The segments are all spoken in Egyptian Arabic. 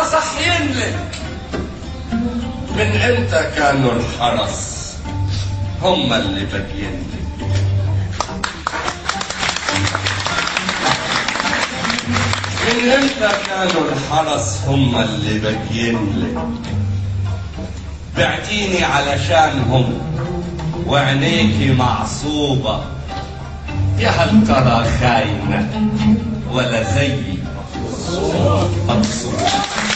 صحيين لك من امتى كانوا الحرس هم اللي باقيين لك من امتى كانوا الحرس هم اللي باقيين لك بعتيني علشانهم وعينيكي معصوبة يا هل ترى خاينة ولا زيي مقصودة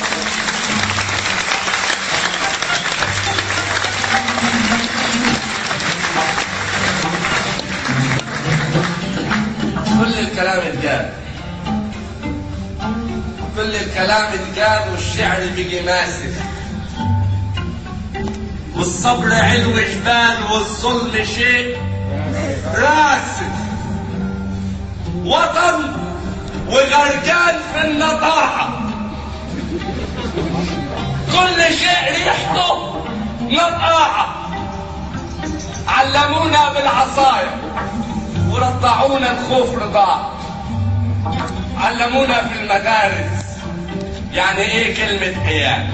كل الكلام اتقال كل الكلام اتقال والشعر بيجي ماسك والصبر علو جبال والظلم شيء راسك وطن وغرقان في النطاحة كل شيء ريحته نطاحة علمونا بالعصاية ورضعونا الخوف رضاع علمونا في المدارس يعني ايه كلمة قيام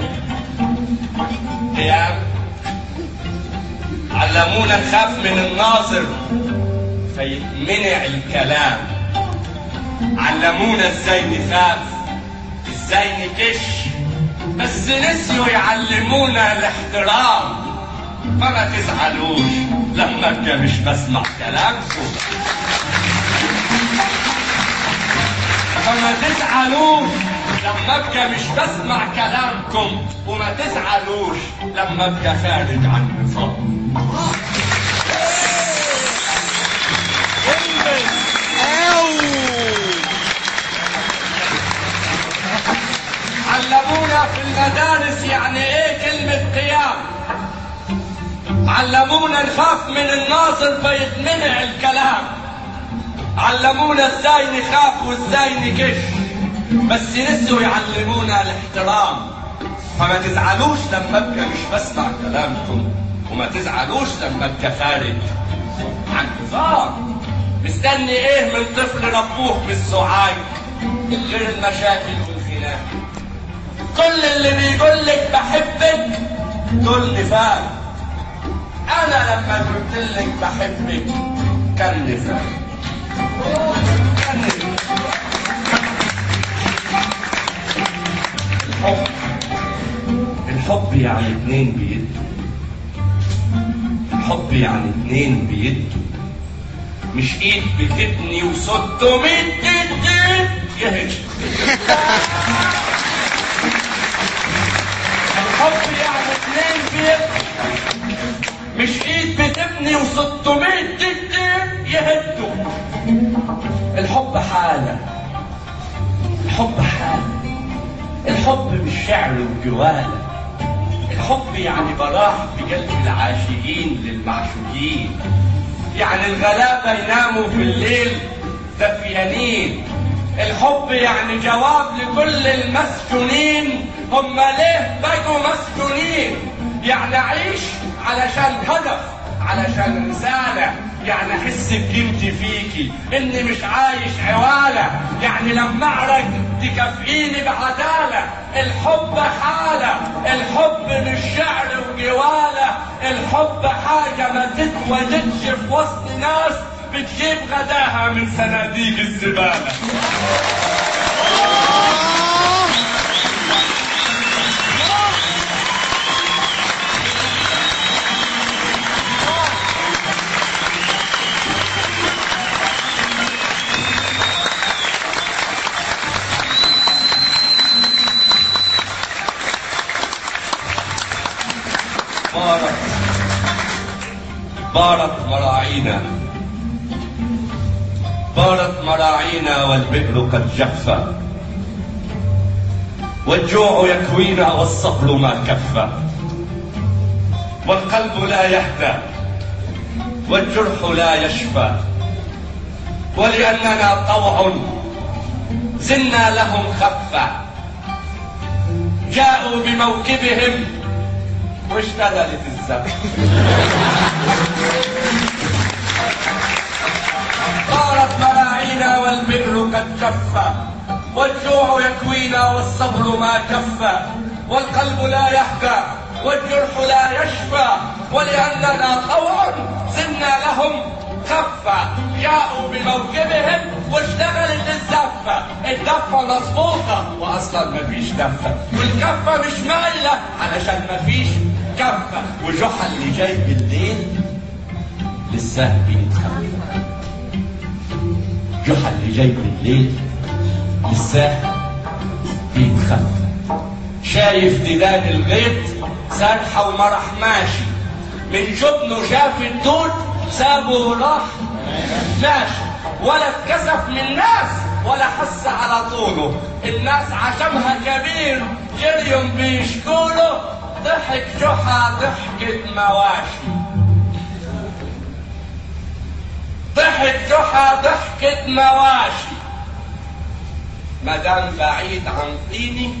قيام علمونا نخاف من الناظر فيتمنع الكلام علمونا ازاي نخاف ازاي نكش بس نسيوا يعلمونا الاحترام فما تزعلوش لما ابقى مش بسمع كلامكم فما تزعلوش لما ابقى مش بسمع كلامكم وما تزعلوش لما ابقى خارج عن نظام علمونا في المدارس يعني ايه كلمة قيام علمونا نخاف من الناظر فيتمنع الكلام علمونا ازاي نخاف وازاي نكش بس نسوا يعلمونا الاحترام فما تزعلوش لما ابقى مش بسمع كلامكم وما تزعلوش لما ابقى خارج عن نظام مستني ايه من طفل ربوه بالسعاي غير المشاكل والخلاف كل اللي بيقول لك بحبك دول نفاق انا لما قلت لك بحبك كان نفاق كان نفاق الحب الحب يعني اتنين بيدوا الحب يعني اتنين بيدوا مش ايد بتبني وستمية ايد ايد يهج الحب يعني اتنين بيدوا مش ايد بتبني وستمية ايد ايد يهدوا الحب حالة الحب حالة الحب مش شعر وجوالة الحب يعني براح في قلب العاشقين للمعشوقين يعني الغلابة يناموا في الليل دفيانين الحب يعني جواب لكل المسجونين هم ليه بقوا مسجونين يعني عيش علشان هدف علشان رسالة يعني احس بقيمتي فيكي اني مش عايش عوالة يعني لما اعرق تكافئيني بعدالة الحب حالة الحب مش شعر وجوالة الحب حاجة ما تتوجدش في وسط ناس بتجيب غداها من صناديق الزبالة بارت بارت مراعينا بارت مراعينا والبئر قد جف والجوع يكوينا والصبر ما كف والقلب لا يهدى والجرح لا يشفى ولأننا طوع زلنا لهم خفة جاءوا بموكبهم واشتغلت الزمن طارت مراعينا والبئر قد جف والجوع يكوينا والصبر ما كف والقلب لا يهدى والجرح لا يشفى ولأننا طوع زدنا لهم خفة جاءوا بموكبهم واشتغلت الزفة الدفة مظبوطة وأصلا مفيش دفة والكفة مش مايلة علشان مفيش كفة وجحا اللي جاي بالليل لسه بيتخفى جحا اللي جاي بالليل لسه بيتخفى شايف ديدان الغيط سرحة ومرح ماشي من جبنه شاف الدود سابه وراح ماشي ولا اتكسف من الناس ولا حس على طوله الناس عشمها كبير جريهم بيشكوله ضحك جحا ضحكة مواشي ضحك جحا ضحكة مواشي مدام بعيد عن طيني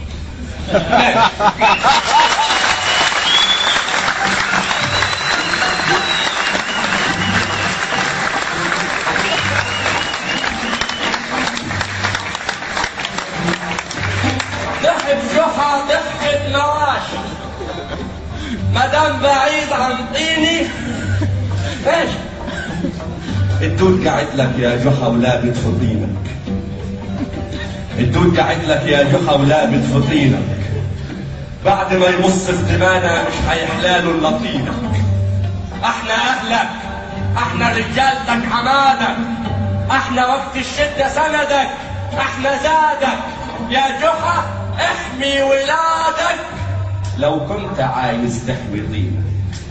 ضحك جحا ضحكة مواشي مدام بعيد عن طيني ايش الدود قاعد لك يا جحا ولابد في طينك الدود قاعد لك يا جحا ولابد في طينك بعد ما يمص في دمانا مش هيحلاله الا طينك احنا اهلك احنا رجالتك حمادك احنا وقت الشدة سندك احنا زادك يا جحا احمي ولادك لو كنت عايز تحمي طينك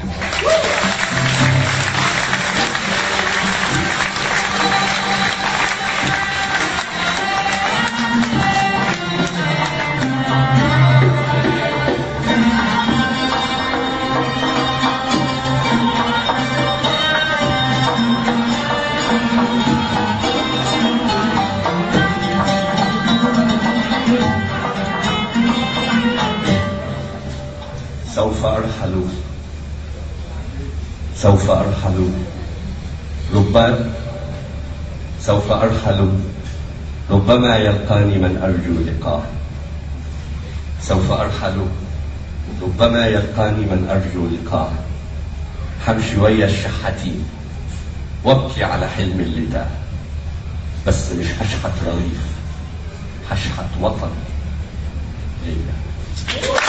سوف أرحل سوف أرحل ربما سوف أرحل ربما يلقاني من أرجو لقاه سوف أرحل ربما يلقاني من أرجو لقاه حمشي ويا الشحاتين وابكي على حلم اللي ده بس مش هشحت رغيف هشحت وطن ليا